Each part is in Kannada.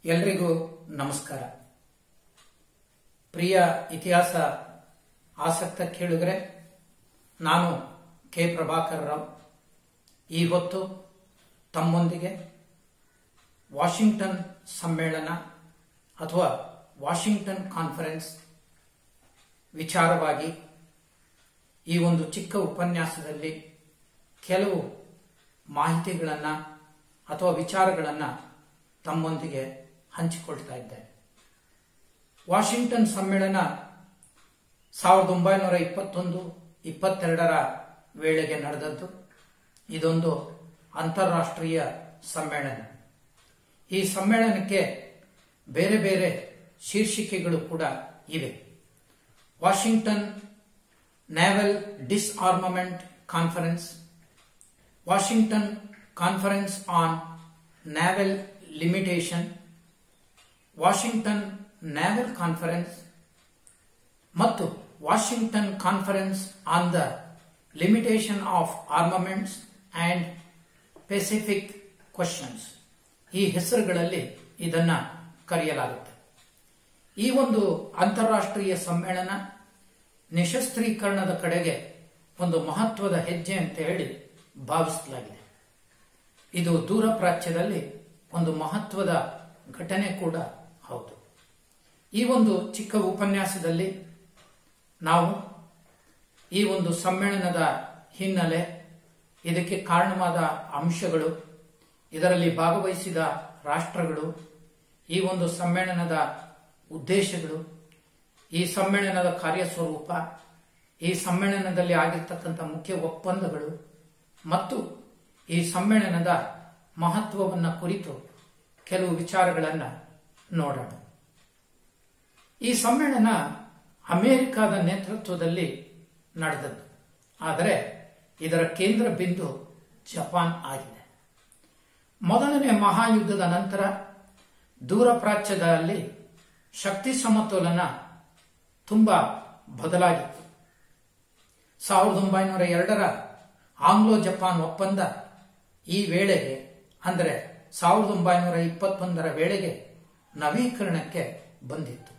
ಎಲ್ರಿಗೂ ನಮಸ್ಕಾರ ಪ್ರಿಯ ಇತಿಹಾಸ ಆಸಕ್ತ ಕೇಳಿದ್ರೆ ನಾನು ಕೆ ಪ್ರಭಾಕರ್ ರಾವ್ ಈ ಹೊತ್ತು ತಮ್ಮೊಂದಿಗೆ ವಾಷಿಂಗ್ಟನ್ ಸಮ್ಮೇಳನ ಅಥವಾ ವಾಷಿಂಗ್ಟನ್ ಕಾನ್ಫರೆನ್ಸ್ ವಿಚಾರವಾಗಿ ಈ ಒಂದು ಚಿಕ್ಕ ಉಪನ್ಯಾಸದಲ್ಲಿ ಕೆಲವು ಮಾಹಿತಿಗಳನ್ನು ಅಥವಾ ವಿಚಾರಗಳನ್ನು ತಮ್ಮೊಂದಿಗೆ ಹಂಚಿಕೊಳ್ತಾ ಇದ್ದೇನೆ ವಾಷಿಂಗ್ಟನ್ ಸಮ್ಮೇಳನ ಸಾವಿರದ ಒಂಬೈನೂರ ಇಪ್ಪತ್ತೊಂದು ಇಪ್ಪತ್ತೆರಡರ ವೇಳೆಗೆ ನಡೆದದ್ದು ಇದೊಂದು ಅಂತಾರಾಷ್ಟ್ರೀಯ ಸಮ್ಮೇಳನ ಈ ಸಮ್ಮೇಳನಕ್ಕೆ ಬೇರೆ ಬೇರೆ ಶೀರ್ಷಿಕೆಗಳು ಕೂಡ ಇವೆ Washington Naval Disarmament Conference Washington Conference on Naval Limitation Washington Naval Conference ಮತ್ತು Washington Conference on the Limitation of Armaments and Pacific Questions ಈ ಹೆಸರುಗಳಲ್ಲಿ ಇದನ್ನ ಕರೆಯಲಾಗುತ್ತೆ ಈ ಒಂದು ಅಂತಾರಾಷ್ಟ್ರೀಯ ಸಮ್ಮೇಳನ ನಿಶಸ್ತ್ರೀಕರಣದ ಕಡೆಗೆ ಒಂದು ಮಹತ್ವದ ಹೆಜ್ಜೆ ಅಂತ ಹೇಳಿ ಭಾವಿಸಲಾಗಿದೆ ಇದು ದೂರ ಪ್ರಾಚ್ಯದಲ್ಲಿ ಒಂದು ಮಹತ್ವದ ಘಟನೆ ಕೂಡ ಹೌದು ಈ ಒಂದು ಚಿಕ್ಕ ಉಪನ್ಯಾಸದಲ್ಲಿ ನಾವು ಈ ಒಂದು ಸಮ್ಮೇಳನದ ಹಿನ್ನೆಲೆ ಇದಕ್ಕೆ ಕಾರಣವಾದ ಅಂಶಗಳು ಇದರಲ್ಲಿ ಭಾಗವಹಿಸಿದ ರಾಷ್ಟ್ರಗಳು ಈ ಒಂದು ಸಮ್ಮೇಳನದ ಉದ್ದೇಶಗಳು ಈ ಸಮ್ಮೇಳನದ ಕಾರ್ಯಸ್ವರೂಪ ಈ ಸಮ್ಮೇಳನದಲ್ಲಿ ಆಗಿರ್ತಕ್ಕಂಥ ಮುಖ್ಯ ಒಪ್ಪಂದಗಳು ಮತ್ತು ಈ ಸಮ್ಮೇಳನದ ಮಹತ್ವವನ್ನು ಕುರಿತು ಕೆಲವು ವಿಚಾರಗಳನ್ನು ನೋಡೋಣ ಈ ಸಮ್ಮೇಳನ ಅಮೆರಿಕದ ನೇತೃತ್ವದಲ್ಲಿ ನಡೆದದ್ದು ಆದರೆ ಇದರ ಕೇಂದ್ರ ಬಿಂದು ಜಪಾನ್ ಆಗಿದೆ ಮೊದಲನೇ ಮಹಾಯುದ್ಧದ ನಂತರ ದೂರ ಪ್ರಾಚ್ಯದಲ್ಲಿ ಶಕ್ತಿ ಸಮತೋಲನ ತುಂಬಾ ಬದಲಾಗಿತ್ತು ಸಾವಿರದ ಒಂಬೈನೂರ ಎರಡರ ಆಂಗ್ಲೋ ಜಪಾನ್ ಒಪ್ಪಂದ ಈ ವೇಳೆಗೆ ಅಂದರೆ ಸಾವಿರದ ಒಂಬೈನೂರ ಇಪ್ಪತ್ತೊಂದರ ವೇಳೆಗೆ ನವೀಕರಣಕ್ಕೆ ಬಂದಿತ್ತು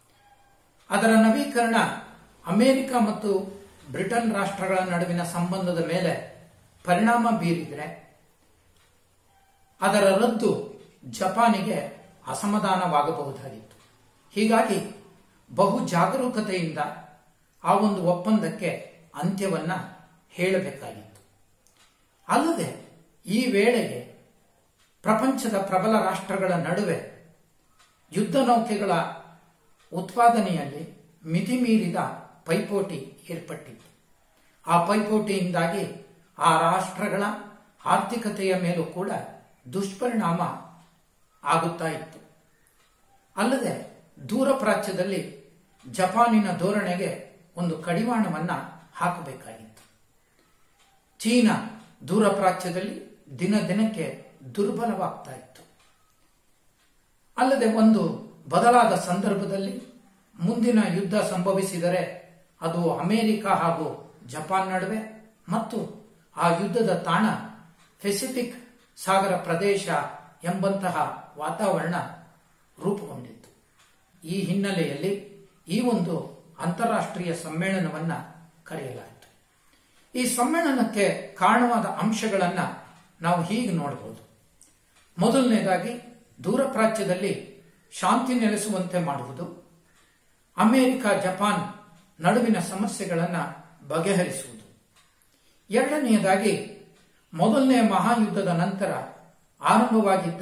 ಅದರ ನವೀಕರಣ ಅಮೆರಿಕ ಮತ್ತು ಬ್ರಿಟನ್ ರಾಷ್ಟ್ರಗಳ ನಡುವಿನ ಸಂಬಂಧದ ಮೇಲೆ ಪರಿಣಾಮ ಬೀರಿದರೆ ಅದರ ರದ್ದು ಜಪಾನಿಗೆ ಅಸಮಾಧಾನವಾಗಬಹುದಾಗಿತ್ತು ಹೀಗಾಗಿ ಬಹು ಜಾಗರೂಕತೆಯಿಂದ ಆ ಒಂದು ಒಪ್ಪಂದಕ್ಕೆ ಅಂತ್ಯವನ್ನ ಹೇಳಬೇಕಾಗಿತ್ತು ಅಲ್ಲದೆ ಈ ವೇಳೆಗೆ ಪ್ರಪಂಚದ ಪ್ರಬಲ ರಾಷ್ಟ್ರಗಳ ನಡುವೆ ಯುದ್ಧ ನೌಕೆಗಳ ಉತ್ಪಾದನೆಯಲ್ಲಿ ಮಿತಿಮೀರಿದ ಪೈಪೋಟಿ ಏರ್ಪಟ್ಟಿತ್ತು ಆ ಪೈಪೋಟಿಯಿಂದಾಗಿ ಆ ರಾಷ್ಟ್ರಗಳ ಆರ್ಥಿಕತೆಯ ಮೇಲೂ ಕೂಡ ದುಷ್ಪರಿಣಾಮ ಆಗುತ್ತಾ ಇತ್ತು ಅಲ್ಲದೆ ದೂರ ಪ್ರಾಚ್ಯದಲ್ಲಿ ಜಪಾನಿನ ಧೋರಣೆಗೆ ಒಂದು ಕಡಿವಾಣವನ್ನ ಹಾಕಬೇಕಾಗಿತ್ತು ಚೀನಾ ದೂರ ಪ್ರಾಚ್ಯದಲ್ಲಿ ದಿನ ದಿನಕ್ಕೆ ದುರ್ಬಲವಾಗ್ತಾ ಇತ್ತು ಅಲ್ಲದೆ ಒಂದು ಬದಲಾದ ಸಂದರ್ಭದಲ್ಲಿ ಮುಂದಿನ ಯುದ್ಧ ಸಂಭವಿಸಿದರೆ ಅದು ಅಮೆರಿಕ ಹಾಗೂ ಜಪಾನ್ ನಡುವೆ ಮತ್ತು ಆ ಯುದ್ಧದ ತಾಣ ಪೆಸಿಫಿಕ್ ಸಾಗರ ಪ್ರದೇಶ ಎಂಬಂತಹ ವಾತಾವರಣ ರೂಪುಗೊಂಡಿತ್ತು ಈ ಹಿನ್ನೆಲೆಯಲ್ಲಿ ಈ ಒಂದು ಅಂತಾರಾಷ್ಟ್ರೀಯ ಸಮ್ಮೇಳನವನ್ನ ಕರೆಯಲಾಯಿತು ಈ ಸಮ್ಮೇಳನಕ್ಕೆ ಕಾರಣವಾದ ಅಂಶಗಳನ್ನ ನಾವು ಹೀಗೆ ನೋಡಬಹುದು ಮೊದಲನೇದಾಗಿ ದೂರ ಪ್ರಾಚ್ಯದಲ್ಲಿ ಶಾಂತಿ ನೆಲೆಸುವಂತೆ ಮಾಡುವುದು ಅಮೆರಿಕ ಜಪಾನ್ ನಡುವಿನ ಸಮಸ್ಯೆಗಳನ್ನು ಬಗೆಹರಿಸುವುದು ಎರಡನೆಯದಾಗಿ ಮೊದಲನೇ ಮಹಾಯುದ್ಧದ ನಂತರ ಆರಂಭವಾಗಿದ್ದ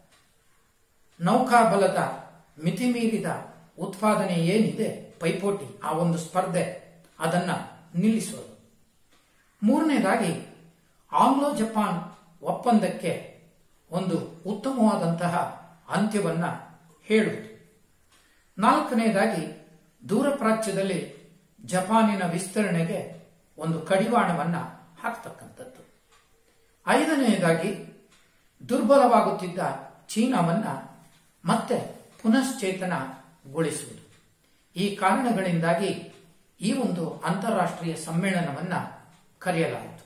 ನೌಕಾಬಲದ ಮಿತಿಮೀರಿದ ಉತ್ಪಾದನೆ ಏನಿದೆ ಪೈಪೋಟಿ ಆ ಒಂದು ಸ್ಪರ್ಧೆ ಅದನ್ನ ನಿಲ್ಲಿಸೋದು ಮೂರನೇದಾಗಿ ಆಂಗ್ಲೋ ಜಪಾನ್ ಒಪ್ಪಂದಕ್ಕೆ ಒಂದು ಉತ್ತಮವಾದಂತಹ ಅಂತ್ಯವನ್ನ ಹೇಳುವುದು ನಾಲ್ಕನೇದಾಗಿ ದೂರ ಪ್ರಾಚ್ಯದಲ್ಲಿ ಜಪಾನಿನ ವಿಸ್ತರಣೆಗೆ ಒಂದು ಕಡಿವಾಣವನ್ನ ಹಾಕ್ತಕ್ಕಂಥದ್ದು ಐದನೆಯದಾಗಿ ದುರ್ಬಲವಾಗುತ್ತಿದ್ದ ಚೀನಾವನ್ನ ಮತ್ತೆ ಪುನಶ್ಚೇತನಗೊಳಿಸುವುದು ಈ ಕಾರಣಗಳಿಂದಾಗಿ ಈ ಒಂದು ಅಂತಾರಾಷ್ಟ್ರೀಯ ಸಮ್ಮೇಳನವನ್ನ ಕರೆಯಲಾಯಿತು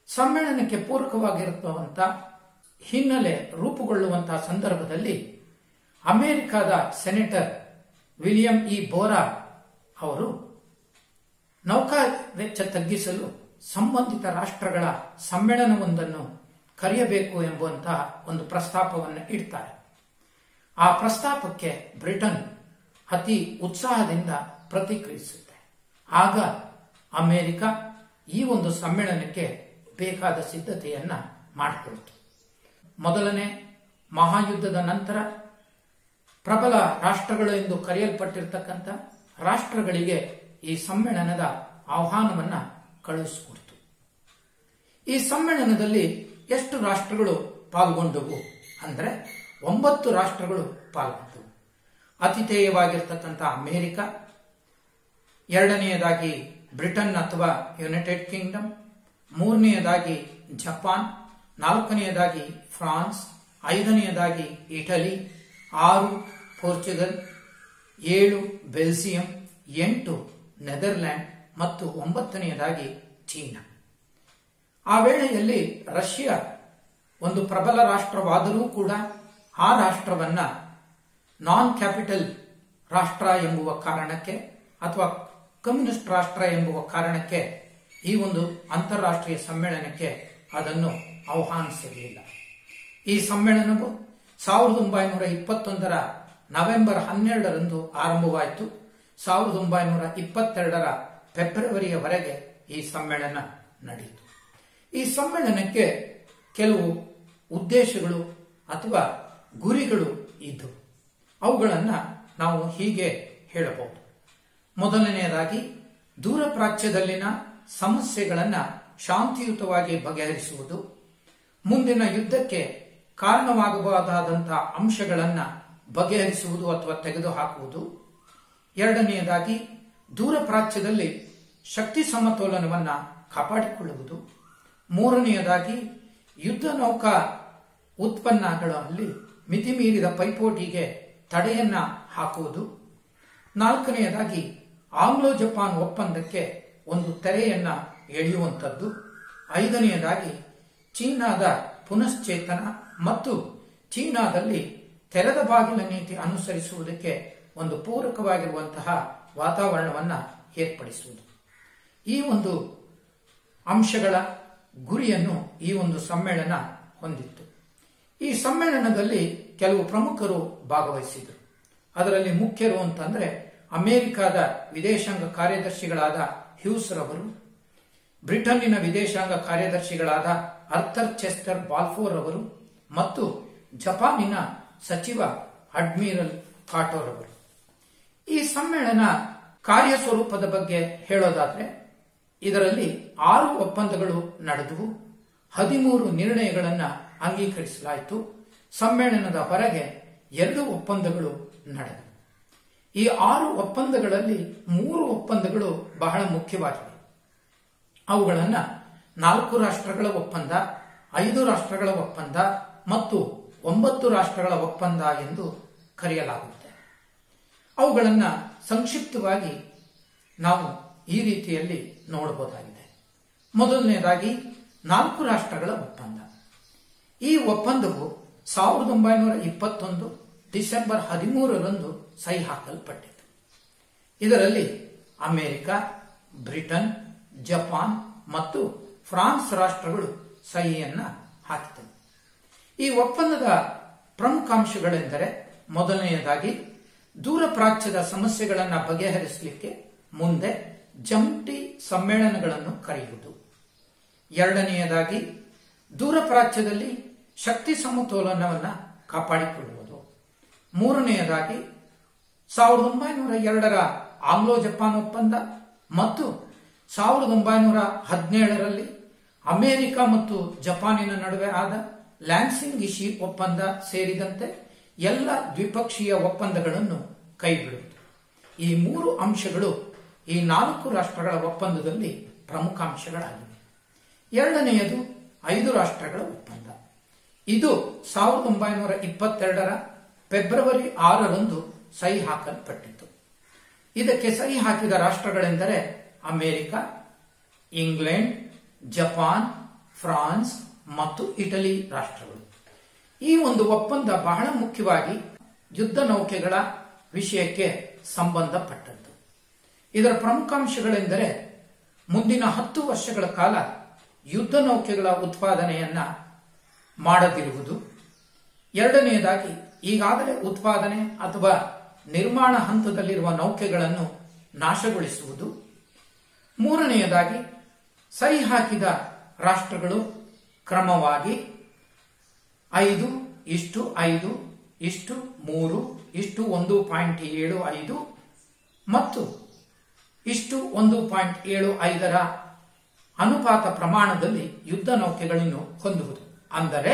ಸಮ್ಮೇಳನಕ್ಕೆ ಪೂರಕವಾಗಿರುವಂತ ಹಿನ್ನೆಲೆ ರೂಪುಗೊಳ್ಳುವಂತಹ ಸಂದರ್ಭದಲ್ಲಿ ಅಮೆರಿಕದ ಸೆನೆಟರ್ ವಿಲಿಯಂ ಇ ಬೋರಾ ಅವರು ನೌಕಾ ವೆಚ್ಚ ತಗ್ಗಿಸಲು ಸಂಬಂಧಿತ ರಾಷ್ಟ್ರಗಳ ಸಮ್ಮೇಳನವೊಂದನ್ನು ಕರೆಯಬೇಕು ಎಂಬುವಂತಹ ಒಂದು ಪ್ರಸ್ತಾಪವನ್ನು ಇಡ್ತಾರೆ ಆ ಪ್ರಸ್ತಾಪಕ್ಕೆ ಬ್ರಿಟನ್ ಅತಿ ಉತ್ಸಾಹದಿಂದ ಪ್ರತಿಕ್ರಿಯಿಸುತ್ತೆ ಆಗ ಅಮೆರಿಕ ಈ ಒಂದು ಸಮ್ಮೇಳನಕ್ಕೆ ಬೇಕಾದ ಸಿದ್ಧತೆಯನ್ನ ಮಾಡಿಕೊಳ್ತು ಮೊದಲನೇ ಮಹಾಯುದ್ಧದ ನಂತರ ಪ್ರಬಲ ರಾಷ್ಟ್ರಗಳು ಎಂದು ಕರೆಯಲ್ಪಟ್ಟಿರ್ತಕ್ಕಂಥ ರಾಷ್ಟ್ರಗಳಿಗೆ ಈ ಸಮ್ಮೇಳನದ ಆಹ್ವಾನವನ್ನ ಕಳುಹಿಸಿಕೊಡ್ತು ಈ ಸಮ್ಮೇಳನದಲ್ಲಿ ಎಷ್ಟು ರಾಷ್ಟ್ರಗಳು ಪಾಲ್ಗೊಂಡವು ಅಂದ್ರೆ ಒಂಬತ್ತು ರಾಷ್ಟ್ರಗಳು ಪಾಲ್ಗೊಂಡವು ಅತಿಥೇಯವಾಗಿರ್ತಕ್ಕಂಥ ಅಮೆರಿಕ ಎರಡನೆಯದಾಗಿ ಬ್ರಿಟನ್ ಅಥವಾ ಯುನೈಟೆಡ್ ಕಿಂಗ್ಡಮ್ ಮೂರನೆಯದಾಗಿ ಜಪಾನ್ ನಾಲ್ಕನೆಯದಾಗಿ ಫ್ರಾನ್ಸ್ ಐದನೆಯದಾಗಿ ಇಟಲಿ ಆರು ಪೋರ್ಚುಗಲ್ ಏಳು ಬೆಲ್ಜಿಯಂ ಎಂಟು ನೆದರ್ಲ್ಯಾಂಡ್ ಮತ್ತು ಒಂಬತ್ತನೆಯದಾಗಿ ಚೀನಾ ಆ ವೇಳೆಯಲ್ಲಿ ರಷ್ಯಾ ಒಂದು ಪ್ರಬಲ ರಾಷ್ಟ್ರವಾದರೂ ಕೂಡ ಆ ರಾಷ್ಟ್ರವನ್ನ ನಾನ್ ಕ್ಯಾಪಿಟಲ್ ರಾಷ್ಟ್ರ ಎಂಬುವ ಕಾರಣಕ್ಕೆ ಅಥವಾ ಕಮ್ಯುನಿಸ್ಟ್ ರಾಷ್ಟ್ರ ಎಂಬುವ ಕಾರಣಕ್ಕೆ ಈ ಒಂದು ಅಂತಾರಾಷ್ಟ್ರೀಯ ಸಮ್ಮೇಳನಕ್ಕೆ ಅದನ್ನು ಆಹ್ವಾನಿಸಿರಲಿಲ್ಲ ಈ ಸಮ್ಮೇಳನವು ಸಾವಿರದ ಒಂಬೈನೂರ ಇಪ್ಪತ್ತೊಂದರ ನವೆಂಬರ್ ಹನ್ನೆರಡರಂದು ಆರಂಭವಾಯಿತು ಸಾವಿರದ ಒಂಬೈನೂರ ಇಪ್ಪತ್ತೆರಡರ ಫೆಬ್ರವರಿಯವರೆಗೆ ಈ ಸಮ್ಮೇಳನ ನಡೆಯಿತು ಈ ಸಮ್ಮೇಳನಕ್ಕೆ ಕೆಲವು ಉದ್ದೇಶಗಳು ಅಥವಾ ಗುರಿಗಳು ಇದ್ದವು ಅವುಗಳನ್ನು ನಾವು ಹೀಗೆ ಹೇಳಬಹುದು ಮೊದಲನೆಯದಾಗಿ ದೂರ ಪ್ರಾಚ್ಯದಲ್ಲಿನ ಸಮಸ್ಯೆಗಳನ್ನ ಶಾಂತಿಯುತವಾಗಿ ಬಗೆಹರಿಸುವುದು ಮುಂದಿನ ಯುದ್ಧಕ್ಕೆ ಕಾರಣವಾಗಬಹುದಾದಂತಹ ಅಂಶಗಳನ್ನ ಬಗೆಹರಿಸುವುದು ಅಥವಾ ತೆಗೆದುಹಾಕುವುದು ಎರಡನೆಯದಾಗಿ ದೂರ ಪ್ರಾಚ್ಯದಲ್ಲಿ ಶಕ್ತಿ ಸಮತೋಲನವನ್ನ ಕಾಪಾಡಿಕೊಳ್ಳುವುದು ಮೂರನೆಯದಾಗಿ ಯುದ್ಧ ನೌಕಾ ಉತ್ಪನ್ನಗಳಲ್ಲಿ ಮಿತಿಮೀರಿದ ಪೈಪೋಟಿಗೆ ತಡೆಯನ್ನ ಹಾಕುವುದು ನಾಲ್ಕನೆಯದಾಗಿ ಆಂಗ್ಲೋ ಜಪಾನ್ ಒಪ್ಪಂದಕ್ಕೆ ಒಂದು ತೆರೆಯನ್ನ ಎಳೆಯುವಂಥದ್ದು ಐದನೆಯದಾಗಿ ಚೀನಾದ ಪುನಶ್ಚೇತನ ಮತ್ತು ಚೀನಾದಲ್ಲಿ ತೆರೆದ ಬಾಗಿಲ ನೀತಿ ಅನುಸರಿಸುವುದಕ್ಕೆ ಒಂದು ಪೂರಕವಾಗಿರುವಂತಹ ವಾತಾವರಣವನ್ನ ಏರ್ಪಡಿಸುವುದು ಈ ಒಂದು ಅಂಶಗಳ ಗುರಿಯನ್ನು ಈ ಒಂದು ಸಮ್ಮೇಳನ ಹೊಂದಿತ್ತು ಈ ಸಮ್ಮೇಳನದಲ್ಲಿ ಕೆಲವು ಪ್ರಮುಖರು ಭಾಗವಹಿಸಿದರು ಅದರಲ್ಲಿ ಮುಖ್ಯರು ಅಂತಂದ್ರೆ ಅಮೆರಿಕದ ವಿದೇಶಾಂಗ ಕಾರ್ಯದರ್ಶಿಗಳಾದ ಹ್ಯೂಸ್ ರವರು ಬ್ರಿಟನ್ನಿನ ವಿದೇಶಾಂಗ ಕಾರ್ಯದರ್ಶಿಗಳಾದ ಅರ್ಥರ್ ಚೆಸ್ಟರ್ ಬಾಲ್ಫೋರ್ ಅವರು ಮತ್ತು ಜಪಾನಿನ ಸಚಿವ ಅಡ್ಮಿರಲ್ ಕಾಟೋರ್ ಅವರು ಈ ಸಮ್ಮೇಳನ ಕಾರ್ಯಸ್ವರೂಪದ ಬಗ್ಗೆ ಹೇಳೋದಾದ್ರೆ ಇದರಲ್ಲಿ ಆರು ಒಪ್ಪಂದಗಳು ನಡೆದವು ಹದಿಮೂರು ನಿರ್ಣಯಗಳನ್ನು ಅಂಗೀಕರಿಸಲಾಯಿತು ಸಮ್ಮೇಳನದ ಹೊರಗೆ ಎರಡು ಒಪ್ಪಂದಗಳು ನಡೆದವು ಈ ಆರು ಒಪ್ಪಂದಗಳಲ್ಲಿ ಮೂರು ಒಪ್ಪಂದಗಳು ಬಹಳ ಮುಖ್ಯವಾಗಿವೆ ಅವುಗಳನ್ನ ನಾಲ್ಕು ರಾಷ್ಟ್ರಗಳ ಒಪ್ಪಂದ ಐದು ರಾಷ್ಟ್ರಗಳ ಒಪ್ಪಂದ ಮತ್ತು ಒಂಬತ್ತು ರಾಷ್ಟ್ರಗಳ ಒಪ್ಪಂದ ಎಂದು ಕರೆಯಲಾಗುತ್ತೆ ಅವುಗಳನ್ನ ಸಂಕ್ಷಿಪ್ತವಾಗಿ ನಾವು ಈ ರೀತಿಯಲ್ಲಿ ನೋಡಬಹುದಾಗಿದೆ ಮೊದಲನೇದಾಗಿ ನಾಲ್ಕು ರಾಷ್ಟ್ರಗಳ ಒಪ್ಪಂದ ಈ ಒಪ್ಪಂದವು ಸಾವಿರದ ಒಂಬೈನೂರ ಇಪ್ಪತ್ತೊಂದು ಡಿಸೆಂಬರ್ ಹದಿಮೂರರಂದು ಸಹಿ ಹಾಕಲ್ಪಟ್ಟಿತು ಇದರಲ್ಲಿ ಅಮೆರಿಕ ಬ್ರಿಟನ್ ಜಪಾನ್ ಮತ್ತು ಫ್ರಾನ್ಸ್ ರಾಷ್ಟ್ರಗಳು ಸಹಿಯನ್ನ ಹಾಕಿದವು ಈ ಒಪ್ಪಂದದ ಪ್ರಮುಖ ಅಂಶಗಳೆಂದರೆ ಮೊದಲನೆಯದಾಗಿ ದೂರ ಪ್ರಾಚ್ಯದ ಸಮಸ್ಯೆಗಳನ್ನು ಬಗೆಹರಿಸಲಿಕ್ಕೆ ಮುಂದೆ ಜಂಟಿ ಸಮ್ಮೇಳನಗಳನ್ನು ಕರೆಯುವುದು ಎರಡನೆಯದಾಗಿ ದೂರ ಪ್ರಾಚ್ಯದಲ್ಲಿ ಶಕ್ತಿ ಸಮತೋಲನವನ್ನು ಕಾಪಾಡಿಕೊಳ್ಳುವುದು ಮೂರನೆಯದಾಗಿ ಸಾವಿರದ ಒಂಬೈನೂರ ಎರಡರ ಆಂಗ್ಲೋ ಜಪಾನ್ ಒಪ್ಪಂದ ಮತ್ತು ಸಾವಿರದ ಒಂಬೈನೂರ ಹದಿನೇಳರಲ್ಲಿ ಅಮೆರಿಕ ಮತ್ತು ಜಪಾನಿನ ನಡುವೆ ಆದ ಲ್ಯಾನ್ಸಿಂಗ್ ಇಶಿ ಒಪ್ಪಂದ ಸೇರಿದಂತೆ ಎಲ್ಲ ದ್ವಿಪಕ್ಷೀಯ ಒಪ್ಪಂದಗಳನ್ನು ಕೈಬಿಡುವುದು ಈ ಮೂರು ಅಂಶಗಳು ಈ ನಾಲ್ಕು ರಾಷ್ಟ್ರಗಳ ಒಪ್ಪಂದದಲ್ಲಿ ಪ್ರಮುಖ ಅಂಶಗಳಾಗಿವೆ ಎರಡನೆಯದು ಐದು ರಾಷ್ಟ್ರಗಳ ಒಪ್ಪಂದ ಇದು ಸಾವಿರದ ಒಂಬೈನೂರ ಇಪ್ಪತ್ತೆರಡರ ಫೆಬ್ರವರಿ ಆರರಂದು ಸಹಿ ಹಾಕಲ್ಪಟ್ಟಿತು ಇದಕ್ಕೆ ಸಹಿ ಹಾಕಿದ ರಾಷ್ಟ್ರಗಳೆಂದರೆ ಅಮೆರಿಕ ಇಂಗ್ಲೆಂಡ್ ಜಪಾನ್ ಫ್ರಾನ್ಸ್ ಮತ್ತು ಇಟಲಿ ರಾಷ್ಟ್ರಗಳು ಈ ಒಂದು ಒಪ್ಪಂದ ಬಹಳ ಮುಖ್ಯವಾಗಿ ಯುದ್ಧ ನೌಕೆಗಳ ವಿಷಯಕ್ಕೆ ಸಂಬಂಧಪಟ್ಟದ್ದು ಇದರ ಪ್ರಮುಖಾಂಶಗಳೆಂದರೆ ಮುಂದಿನ ಹತ್ತು ವರ್ಷಗಳ ಕಾಲ ಯುದ್ಧ ನೌಕೆಗಳ ಉತ್ಪಾದನೆಯನ್ನ ಮಾಡದಿರುವುದು ಎರಡನೆಯದಾಗಿ ಈಗಾಗಲೇ ಉತ್ಪಾದನೆ ಅಥವಾ ನಿರ್ಮಾಣ ಹಂತದಲ್ಲಿರುವ ನೌಕೆಗಳನ್ನು ನಾಶಗೊಳಿಸುವುದು ಮೂರನೆಯದಾಗಿ ಸಹಿ ಹಾಕಿದ ರಾಷ್ಟ್ರಗಳು ಕ್ರಮವಾಗಿ ಐದು ಇಷ್ಟು ಐದು ಇಷ್ಟು ಮೂರು ಇಷ್ಟು ಒಂದು ಪಾಯಿಂಟ್ ಏಳು ಐದು ಮತ್ತು ಇಷ್ಟು ಒಂದು ಪಾಯಿಂಟ್ ಏಳು ಐದರ ಅನುಪಾತ ಪ್ರಮಾಣದಲ್ಲಿ ಯುದ್ಧ ನೌಕೆಗಳನ್ನು ಹೊಂದುವುದು ಅಂದರೆ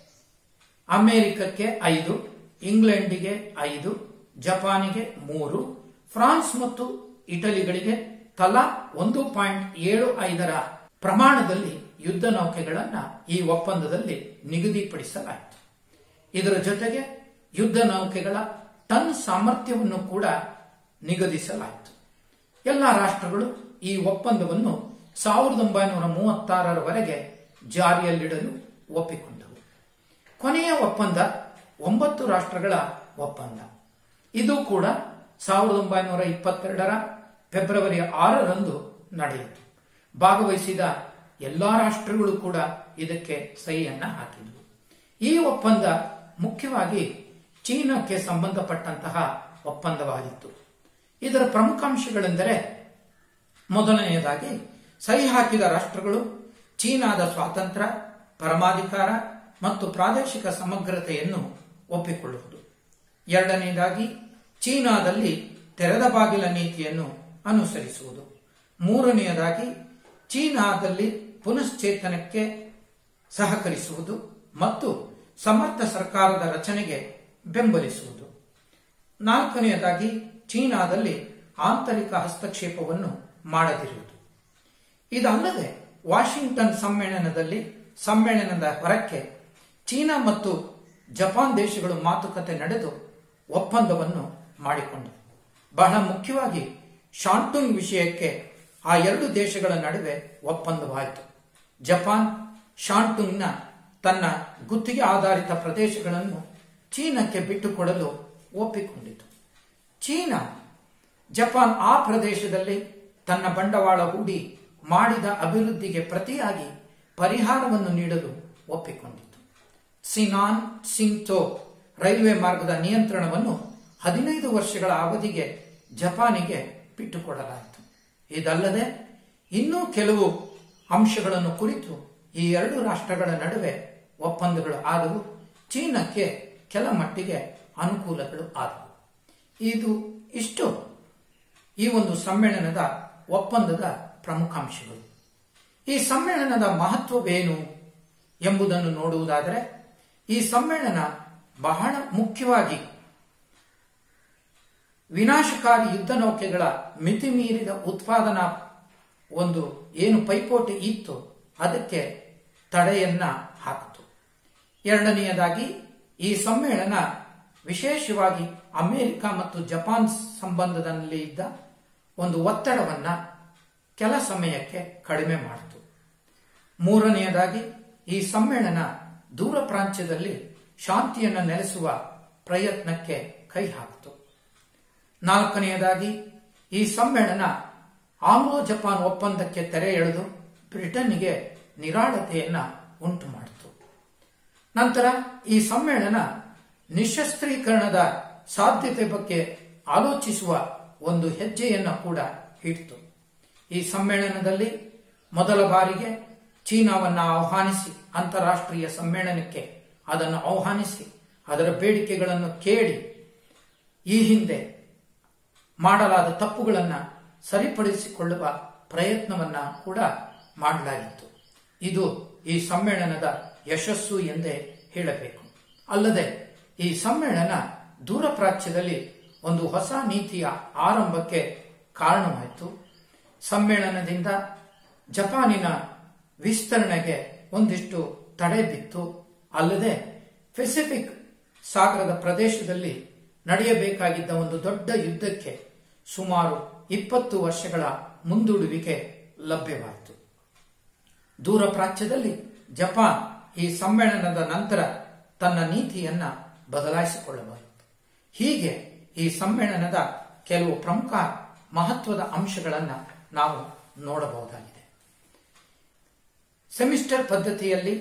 ಅಮೆರಿಕಕ್ಕೆ ಐದು ಇಂಗ್ಲೆಂಡಿಗೆ ಐದು ಜಪಾನಿಗೆ ಮೂರು ಫ್ರಾನ್ಸ್ ಮತ್ತು ಇಟಲಿಗಳಿಗೆ ತಲಾ ಒಂದು ಪಾಯಿಂಟ್ ಏಳು ಐದರ ಪ್ರಮಾಣದಲ್ಲಿ ಯುದ್ಧ ನೌಕೆಗಳನ್ನ ಈ ಒಪ್ಪಂದದಲ್ಲಿ ನಿಗದಿಪಡಿಸಲಾಯಿತು ಇದರ ಜೊತೆಗೆ ಯುದ್ಧ ನೌಕೆಗಳ ಟನ್ ಸಾಮರ್ಥ್ಯವನ್ನು ಕೂಡ ನಿಗದಿಸಲಾಯಿತು ಎಲ್ಲ ರಾಷ್ಟ್ರಗಳು ಈ ಒಪ್ಪಂದವನ್ನು ಸಾವಿರದ ಒಂಬೈನೂರ ಮೂವತ್ತಾರರವರೆಗೆ ಜಾರಿಯಲ್ಲಿಡಲು ಒಪ್ಪಿಕೊಂಡವು ಕೊನೆಯ ಒಪ್ಪಂದ ಒಂಬತ್ತು ರಾಷ್ಟ್ರಗಳ ಒಪ್ಪಂದ ಇದು ಕೂಡ ಸಾವಿರದ ಒಂಬೈನೂರ ಇಪ್ಪತ್ತೆರಡರ ಫೆಬ್ರವರಿ ಆರರಂದು ನಡೆಯಿತು ಭಾಗವಹಿಸಿದ ಎಲ್ಲಾ ರಾಷ್ಟ್ರಗಳು ಕೂಡ ಇದಕ್ಕೆ ಸಹಿಯನ್ನ ಹಾಕಿದ್ವು ಈ ಒಪ್ಪಂದ ಮುಖ್ಯವಾಗಿ ಚೀನಾಕ್ಕೆ ಸಂಬಂಧಪಟ್ಟಂತಹ ಒಪ್ಪಂದವಾಗಿತ್ತು ಇದರ ಪ್ರಮುಖಾಂಶಗಳೆಂದರೆ ಮೊದಲನೆಯದಾಗಿ ಸಹಿ ಹಾಕಿದ ರಾಷ್ಟ್ರಗಳು ಚೀನಾದ ಸ್ವಾತಂತ್ರ್ಯ ಪರಮಾಧಿಕಾರ ಮತ್ತು ಪ್ರಾದೇಶಿಕ ಸಮಗ್ರತೆಯನ್ನು ಒಪ್ಪಿಕೊಳ್ಳುವುದು ಎರಡನೆಯದಾಗಿ ಚೀನಾದಲ್ಲಿ ತೆರೆದ ಬಾಗಿಲ ನೀತಿಯನ್ನು ಅನುಸರಿಸುವುದು ಮೂರನೆಯದಾಗಿ ಚೀನಾದಲ್ಲಿ ಪುನಶ್ಚೇತನಕ್ಕೆ ಸಹಕರಿಸುವುದು ಮತ್ತು ಸಮರ್ಥ ಸರ್ಕಾರದ ರಚನೆಗೆ ಬೆಂಬಲಿಸುವುದು ನಾಲ್ಕನೆಯದಾಗಿ ಚೀನಾದಲ್ಲಿ ಆಂತರಿಕ ಹಸ್ತಕ್ಷೇಪವನ್ನು ಮಾಡದಿರುವುದು ಇದಲ್ಲದೆ ವಾಷಿಂಗ್ಟನ್ ಸಮ್ಮೇಳನದಲ್ಲಿ ಸಮ್ಮೇಳನದ ಹೊರಕ್ಕೆ ಚೀನಾ ಮತ್ತು ಜಪಾನ್ ದೇಶಗಳು ಮಾತುಕತೆ ನಡೆದು ಒಪ್ಪಂದವನ್ನು ಮಾಡಿಕೊಂಡವು ಬಹಳ ಮುಖ್ಯವಾಗಿ ಶಾಂಟುಂಗ್ ವಿಷಯಕ್ಕೆ ಆ ಎರಡು ದೇಶಗಳ ನಡುವೆ ಒಪ್ಪಂದವಾಯಿತು ಜಪಾನ್ ಶಾಂಟುಂಗ್ನ ತನ್ನ ಗುತ್ತಿಗೆ ಆಧಾರಿತ ಪ್ರದೇಶಗಳನ್ನು ಚೀನಾಕ್ಕೆ ಬಿಟ್ಟುಕೊಡಲು ಒಪ್ಪಿಕೊಂಡಿತು ಚೀನಾ ಜಪಾನ್ ಆ ಪ್ರದೇಶದಲ್ಲಿ ತನ್ನ ಬಂಡವಾಳ ಹೂಡಿ ಮಾಡಿದ ಅಭಿವೃದ್ಧಿಗೆ ಪ್ರತಿಯಾಗಿ ಪರಿಹಾರವನ್ನು ನೀಡಲು ಒಪ್ಪಿಕೊಂಡಿತು ಸಿನಾನ್ ಸಿಂಗ್ತೋ ರೈಲ್ವೆ ಮಾರ್ಗದ ನಿಯಂತ್ರಣವನ್ನು ಹದಿನೈದು ವರ್ಷಗಳ ಅವಧಿಗೆ ಜಪಾನಿಗೆ ಬಿಟ್ಟುಕೊಡಲಾಯಿತು ಇದಲ್ಲದೆ ಇನ್ನೂ ಕೆಲವು ಅಂಶಗಳನ್ನು ಕುರಿತು ಈ ಎರಡು ರಾಷ್ಟ್ರಗಳ ನಡುವೆ ಒಪ್ಪಂದಗಳು ಆದವು ಚೀನಾಕ್ಕೆ ಕೆಲ ಮಟ್ಟಿಗೆ ಅನುಕೂಲಗಳು ಆದವು ಇದು ಇಷ್ಟು ಈ ಒಂದು ಸಮ್ಮೇಳನದ ಒಪ್ಪಂದದ ಪ್ರಮುಖಾಂಶಗಳು ಈ ಸಮ್ಮೇಳನದ ಮಹತ್ವವೇನು ಎಂಬುದನ್ನು ನೋಡುವುದಾದರೆ ಈ ಸಮ್ಮೇಳನ ಬಹಳ ಮುಖ್ಯವಾಗಿ ವಿನಾಶಕಾರಿ ಯುದ್ಧ ನೌಕೆಗಳ ಮಿತಿಮೀರಿದ ಉತ್ಪಾದನಾ ಒಂದು ಏನು ಪೈಪೋಟಿ ಇತ್ತು ಅದಕ್ಕೆ ತಡೆಯನ್ನ ಹಾಕಿತು ಎರಡನೆಯದಾಗಿ ಈ ಸಮ್ಮೇಳನ ವಿಶೇಷವಾಗಿ ಅಮೆರಿಕ ಮತ್ತು ಜಪಾನ್ ಸಂಬಂಧದಲ್ಲಿ ಇದ್ದ ಒಂದು ಒತ್ತಡವನ್ನ ಕೆಲ ಸಮಯಕ್ಕೆ ಕಡಿಮೆ ಮಾಡಿತು ಮೂರನೆಯದಾಗಿ ಈ ಸಮ್ಮೇಳನ ದೂರ ಪ್ರಾಂತ್ಯದಲ್ಲಿ ಶಾಂತಿಯನ್ನು ನೆಲೆಸುವ ಪ್ರಯತ್ನಕ್ಕೆ ಕೈ ಹಾಕಿತು ನಾಲ್ಕನೆಯದಾಗಿ ಈ ಸಮ್ಮೇಳನ ಆಂಗ್ಲೋ ಜಪಾನ್ ಒಪ್ಪಂದಕ್ಕೆ ತೆರೆ ಎಳೆದು ಬ್ರಿಟನ್ನಿಗೆ ನಿರಾಳತೆಯನ್ನ ಉಂಟು ಮಾಡಿತು ನಂತರ ಈ ಸಮ್ಮೇಳನ ನಿಶಸ್ತ್ರೀಕರಣದ ಸಾಧ್ಯತೆ ಬಗ್ಗೆ ಆಲೋಚಿಸುವ ಒಂದು ಹೆಜ್ಜೆಯನ್ನ ಕೂಡ ಇಡ್ತು ಈ ಸಮ್ಮೇಳನದಲ್ಲಿ ಮೊದಲ ಬಾರಿಗೆ ಚೀನಾವನ್ನ ಆಹ್ವಾನಿಸಿ ಅಂತಾರಾಷ್ಟ್ರೀಯ ಸಮ್ಮೇಳನಕ್ಕೆ ಅದನ್ನು ಆಹ್ವಾನಿಸಿ ಅದರ ಬೇಡಿಕೆಗಳನ್ನು ಕೇಳಿ ಈ ಹಿಂದೆ ಮಾಡಲಾದ ತಪ್ಪುಗಳನ್ನು ಸರಿಪಡಿಸಿಕೊಳ್ಳುವ ಪ್ರಯತ್ನವನ್ನ ಕೂಡ ಮಾಡಲಾಗಿತ್ತು ಇದು ಈ ಸಮ್ಮೇಳನದ ಯಶಸ್ಸು ಎಂದೇ ಹೇಳಬೇಕು ಅಲ್ಲದೆ ಈ ಸಮ್ಮೇಳನ ದೂರ ಪ್ರಾಚ್ಯದಲ್ಲಿ ಒಂದು ಹೊಸ ನೀತಿಯ ಆರಂಭಕ್ಕೆ ಕಾರಣವಾಯಿತು ಸಮ್ಮೇಳನದಿಂದ ಜಪಾನಿನ ವಿಸ್ತರಣೆಗೆ ಒಂದಿಷ್ಟು ತಡೆ ಬಿತ್ತು ಅಲ್ಲದೆ ಪೆಸಿಫಿಕ್ ಸಾಗರದ ಪ್ರದೇಶದಲ್ಲಿ ನಡೆಯಬೇಕಾಗಿದ್ದ ಒಂದು ದೊಡ್ಡ ಯುದ್ಧಕ್ಕೆ ಸುಮಾರು ಇಪ್ಪತ್ತು ವರ್ಷಗಳ ಮುಂದೂಡುವಿಕೆ ಲಭ್ಯವಾಯಿತು ದೂರ ಪ್ರಾಚ್ಯದಲ್ಲಿ ಜಪಾನ್ ಈ ಸಮ್ಮೇಳನದ ನಂತರ ತನ್ನ ನೀತಿಯನ್ನ ಬದಲಾಯಿಸಿಕೊಳ್ಳಬಾರದು ಹೀಗೆ ಈ ಸಮ್ಮೇಳನದ ಕೆಲವು ಪ್ರಮುಖ ಮಹತ್ವದ ಅಂಶಗಳನ್ನು ನಾವು ನೋಡಬಹುದಾಗಿದೆ ಸೆಮಿಸ್ಟರ್ ಪದ್ಧತಿಯಲ್ಲಿ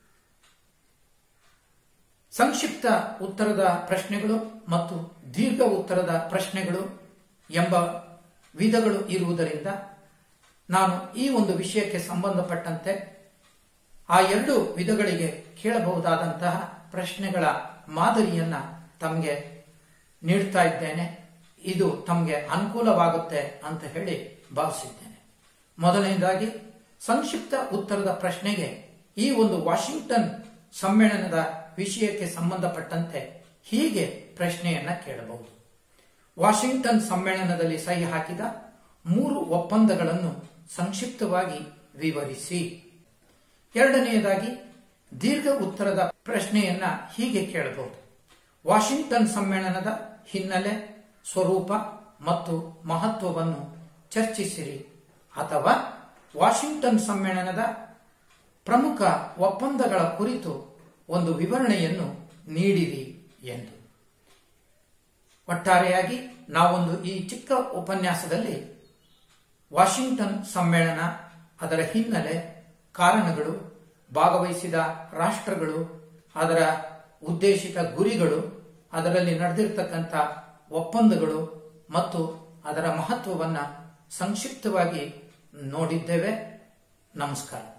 ಸಂಕ್ಷಿಪ್ತ ಉತ್ತರದ ಪ್ರಶ್ನೆಗಳು ಮತ್ತು ದೀರ್ಘ ಉತ್ತರದ ಪ್ರಶ್ನೆಗಳು ಎಂಬ ವಿಧಗಳು ಇರುವುದರಿಂದ ನಾನು ಈ ಒಂದು ವಿಷಯಕ್ಕೆ ಸಂಬಂಧಪಟ್ಟಂತೆ ಆ ಎರಡು ವಿಧಗಳಿಗೆ ಕೇಳಬಹುದಾದಂತಹ ಪ್ರಶ್ನೆಗಳ ಮಾದರಿಯನ್ನ ತಮಗೆ ನೀಡ್ತಾ ಇದ್ದೇನೆ ಇದು ತಮಗೆ ಅನುಕೂಲವಾಗುತ್ತೆ ಅಂತ ಹೇಳಿ ಭಾವಿಸಿದ್ದೇನೆ ಮೊದಲನೇದಾಗಿ ಸಂಕ್ಷಿಪ್ತ ಉತ್ತರದ ಪ್ರಶ್ನೆಗೆ ಈ ಒಂದು ವಾಷಿಂಗ್ಟನ್ ಸಮ್ಮೇಳನದ ವಿಷಯಕ್ಕೆ ಸಂಬಂಧಪಟ್ಟಂತೆ ಹೀಗೆ ಪ್ರಶ್ನೆಯನ್ನ ಕೇಳಬಹುದು ವಾಷಿಂಗ್ಟನ್ ಸಮ್ಮೇಳನದಲ್ಲಿ ಸಹಿ ಹಾಕಿದ ಮೂರು ಒಪ್ಪಂದಗಳನ್ನು ಸಂಕ್ಷಿಪ್ತವಾಗಿ ವಿವರಿಸಿ ಎರಡನೆಯದಾಗಿ ದೀರ್ಘ ಉತ್ತರದ ಪ್ರಶ್ನೆಯನ್ನ ಹೀಗೆ ಕೇಳಬಹುದು ವಾಷಿಂಗ್ಟನ್ ಸಮ್ಮೇಳನದ ಹಿನ್ನೆಲೆ ಸ್ವರೂಪ ಮತ್ತು ಮಹತ್ವವನ್ನು ಚರ್ಚಿಸಿರಿ ಅಥವಾ ವಾಷಿಂಗ್ಟನ್ ಸಮ್ಮೇಳನದ ಪ್ರಮುಖ ಒಪ್ಪಂದಗಳ ಕುರಿತು ಒಂದು ವಿವರಣೆಯನ್ನು ನೀಡಿರಿ ಎಂದು ಒಟ್ಟಾರೆಯಾಗಿ ನಾವೊಂದು ಈ ಚಿಕ್ಕ ಉಪನ್ಯಾಸದಲ್ಲಿ ವಾಷಿಂಗ್ಟನ್ ಸಮ್ಮೇಳನ ಅದರ ಹಿನ್ನೆಲೆ ಕಾರಣಗಳು ಭಾಗವಹಿಸಿದ ರಾಷ್ಟ್ರಗಳು ಅದರ ಉದ್ದೇಶಿತ ಗುರಿಗಳು ಅದರಲ್ಲಿ ನಡೆದಿರ್ತಕ್ಕಂಥ ಒಪ್ಪಂದಗಳು ಮತ್ತು ಅದರ ಮಹತ್ವವನ್ನು ಸಂಕ್ಷಿಪ್ತವಾಗಿ ನೋಡಿದ್ದೇವೆ ನಮಸ್ಕಾರ